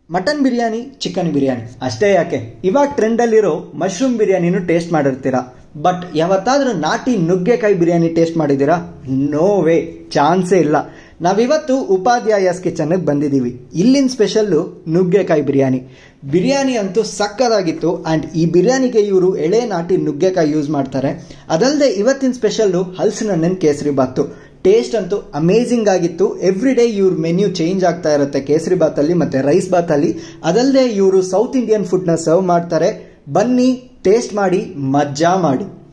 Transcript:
mutton biryani chicken biryani ಅಷ್ಟೇ ಯಾಕೆ ಇವಾಗ ಟ್ರೆಂಡಲ್ಲಿರೋ ಮಶ್ರೂಮ್ ಬಿರಿಯಾನಿನೂ ಟೇಸ್ಟ್ ಮಾಡಿರ್ತೀರಾ ಬಟ್ ಯಾವತ್ತಾದ್ರೂ ನಾಟಿ ನುಗ್ಗೆಕಾಯಿ ಬಿರಿಯಾನಿ ಟೇಸ್ಟ್ ಮಾಡಿದ್ದೀರಾ ನೋ ವೇ ಚಾನ್ಸೇ ಇಲ್ಲ ನಾವಿವತ್ತು ಉಪಾಧ್ಯಾಯಸ್ ಕಿಚನ್ಗೆ ಬಂದಿದ್ದೀವಿ ಇಲ್ಲಿನ ಸ್ಪೆಷಲ್ಲು ನುಗ್ಗೆಕಾಯಿ ಬಿರಿಯಾನಿ ಬಿರಿಯಾನಿ ಅಂತೂ ಸಕ್ಕದಾಗಿತ್ತು ಆ್ಯಂಡ್ ಈ ಬಿರಿಯಾನಿಗೆ ಇವರು ಎಳೆ ನಾಟಿ ನುಗ್ಗೆಕಾಯಿ ಯೂಸ್ ಮಾಡ್ತಾರೆ ಅದಲ್ಲದೆ ಇವತ್ತಿನ ಸ್ಪೆಷಲ್ಲು ಹಲಸಿನ ಹಣ್ಣಿನ ಕೇಸರಿ ಬಾತು ಟೇಸ್ಟ್ ಅಂತೂ ಅಮೇಝಿಂಗ್ ಆಗಿತ್ತು ಎವ್ರಿ ಡೇ ಇವ್ರ ಮೆನ್ಯೂ ಚೇಂಜ್ ಆಗ್ತಾ ಇರುತ್ತೆ ಕೇಸರಿ ಬಾತಲ್ಲಿ ಮತ್ತು ರೈಸ್ ಬಾತಲ್ಲಿ ಅದಲ್ಲದೆ ಇವರು ಸೌತ್ ಇಂಡಿಯನ್ ಫುಡ್ನ ಸರ್ವ್ ಮಾಡ್ತಾರೆ ಬನ್ನಿ ಟೇಸ್ಟ್ ಮಾಡಿ ಮಜಾ ಮಾಡಿ